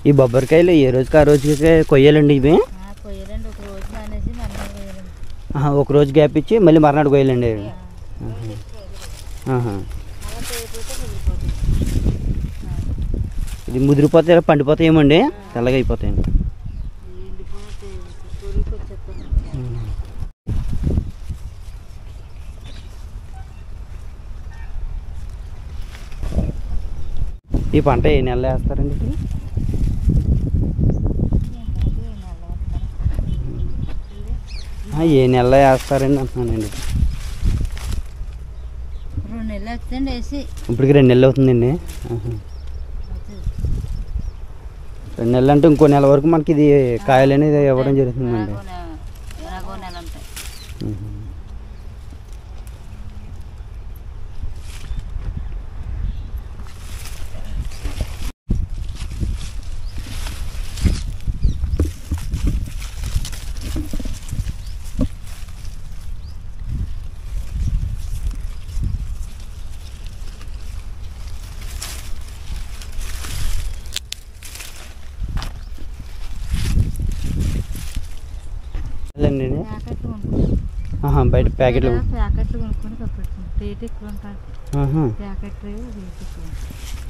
ఈ బొబ్బరికాయలు ఏ రోజుకి ఆ రోజుకి కొయ్యాలండి ఇవి ఆ, కొయ్యాలండి ఒక రోజు మానేసి మళ్ళీ కొయ్యాలండి ఆహా, ఒక రోజు గ్యాప్ ఇచ్చి మళ్ళీ మర్నాడు కొయ్యాలండి ఆహా. అలా చేయకపోతే వెళ్ళిపోతుంది ఇది ముదిరిపోతే ఇలా పండిపోతాయేమండి తెల్లగా అయిపోతాయండి ఎండిపోతే స్కూల్కి వచ్చేస్తాను ఈ పంట ఏ నెలలో వేస్తారండి ఇది? ఆ, ఏ నెలలో వేస్తారండి అంటున్నానండి రెండు నెలలు వస్తుందండి వేసి ఇప్పటికి రెండు నెలలు అవుతుందండి ఆహా. రెండు నెలలు అంటే ఇంకో నెల వరకు మనకి ఇది కాయలు అనేది ఇవ్వడం జరుగుతుందండి ఎలాగో నెల ఉంటాయి ఉహు. వెళ్ళండి ఇది. ప్యాకెట్లు కొనుక్కొని ఆహా, బయట ప్యాకెట్లు ప్యాకెట్లు కొనుక్కొని కప్పెట్టుకుంటాం రేట్ ఎక్కువ ఉంటుంది ఆహా. ప్యాకెట్ రేట్ ఎక్కువ ఉంటుంది.